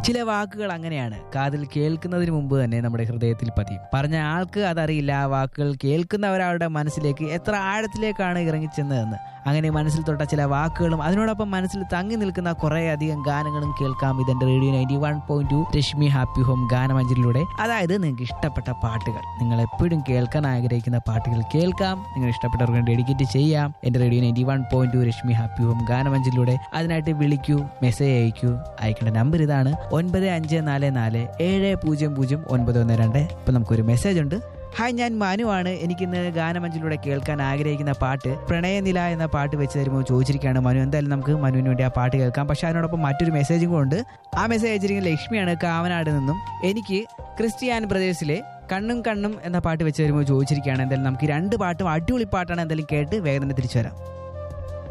ചില വാക്കുകൾ അങ്ങനെയാണ് കാതിൽ കേൾക്കുന്നതിന് മുമ്പ് തന്നെ നമ്മുടെ ഹൃദയത്തിൽ പതിയും പറഞ്ഞ ആൾക്ക് അതറിയില്ല ആ വാക്കുകൾ കേൾക്കുന്നവരവരുടെ മനസ്സിലേക്ക് എത്ര ആഴത്തിലേക്കാണ് ഇറങ്ങിച്ചെന്നതെന്ന് അങ്ങനെ മനസ്സിൽ തൊട്ട ചില വാക്കുകളും അതിനോടൊപ്പം മനസ്സിൽ തങ്ങി നിൽക്കുന്ന കുറേ അധികം ഗാനങ്ങളും കേൾക്കാം ഇതെന്റെ radio ninety one point two Rashmi happy home ഗാനമഞ്ചലിലൂടെ അതായത് നിങ്ങൾക്ക് ഇഷ്ടപ്പെട്ട പാട്ടുകൾ നിങ്ങൾ എപ്പോഴും കേൾക്കാൻ ആഗ്രഹിക്കുന്ന പാട്ടുകൾ കേൾക്കാം നിങ്ങൾ ഇഷ്ടപ്പെട്ടവർക്ക് ഡെഡിക്കേറ്റ് ചെയ്യാം എന്റെ radio ninety one point two Rashmi happy home ഗാനമഞ്ചലിലൂടെ അതിനായിട്ട് വിളിക്കൂ മെസ്സേജ് അയക്കൂ അയക്കേണ്ട നമ്പർ ഇതാണ് ഒൻപത് അഞ്ച് നാല് നാല് ഏഴ് പൂജ്യം പൂജ്യം ഒൻപത് ഒന്ന് രണ്ട് ഇപ്പൊ നമുക്കൊരു മെസ്സേജ് ഉണ്ട് ഹായ് ഞാൻ മനുവാണ് എനിക്കിന്ന് ഗാനമഞ്ചിലൂടെ കേൾക്കാൻ ആഗ്രഹിക്കുന്ന പാട്ട് പ്രണയനില എന്ന പാട്ട് വെച്ച് തരുമ്പോൾ ചോദിച്ചിരിക്കുകയാണ് മനു എന്തായാലും നമുക്ക് മനുവിന് വേണ്ടി ആ പാട്ട് കേൾക്കാം പക്ഷെ അതിനോടൊപ്പം മറ്റൊരു മെസ്സേജും കൂടെ ഉണ്ട് ആ മെസ്സേജ് അയച്ചിരിക്കുന്ന ലക്ഷ്മിയാണ് കാവനാട് നിന്നും എനിക്ക് ക്രിസ്ത്യാൻ ബ്രദേഴ്സിലെ കണ്ണും കണ്ണും എന്ന പാട്ട് വെച്ച് തരുമ്പോൾ ചോദിച്ചിരിക്കുകയാണ് എന്തായാലും നമുക്ക് ഈ രണ്ട് പാട്ടും അടിപൊളി പാട്ടാണ് എന്തായാലും കേട്ട് വേഗം തന്നെ തിരിച്ചു വരാം